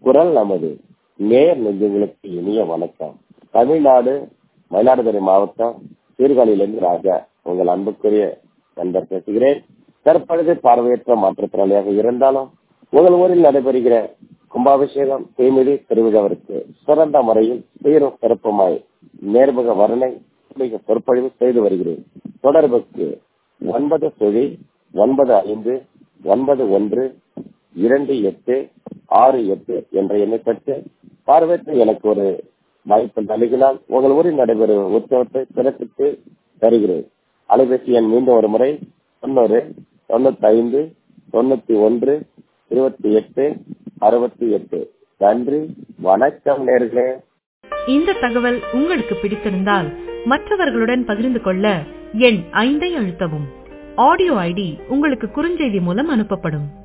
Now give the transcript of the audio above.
குரல் நமது நேர் நெஞ்சங்களுக்கு இனிய வணக்கம் தமிழ்நாடு மயிலாடுதுறை மாவட்டம் சீர்காழியிலிருந்து ராஜா உங்கள் அன்புக்குரிய நண்பர் பேசுகிறேன் தற்பொழுது பார்வையற்ற மாற்றுத்திறனாளியாக இருந்தாலும் உங்கள் ஊரில் நடைபெறுகிற கும்பாபிஷேகம் தீமிதி திருவிழாவிற்கு சிறந்த முறையில் சீரும் சிறப்புமாய் நேர்முக வர்ணனை மிக சொற்பொழிவு செய்து வருகிறேன் தொடர்புக்கு ஒன்பது சுழி ஒன்பது ஐந்து ஒன்பது ஒன்று இரண்டு எட்டு ஆறு எட்டு என்ற எண்ணை பெற்று பார்வையற்ற எனக்கு ஒரு வாய்ப்பு நல்கினால் உங்கள் ஊரில் நடைபெறும் உற்சவத்தை சிறப்பித்து தருகிறேன் அலைபேசி எண் மீண்டும் ஒரு முறை தொண்ணூறு தொண்ணூத்தி ஐந்து தொண்ணூத்தி ஒன்று இருபத்தி எட்டு அறுபத்தி எட்டு நன்றி வணக்கம் நேர்களே இந்த தகவல் உங்களுக்கு பிடித்திருந்தால் மற்றவர்களுடன் பகிர்ந்து கொள்ள எண் ஐந்தை அழுத்தவும் ஆடியோ ஐடி உங்களுக்கு குறுஞ்செய்தி மூலம் அனுப்பப்படும்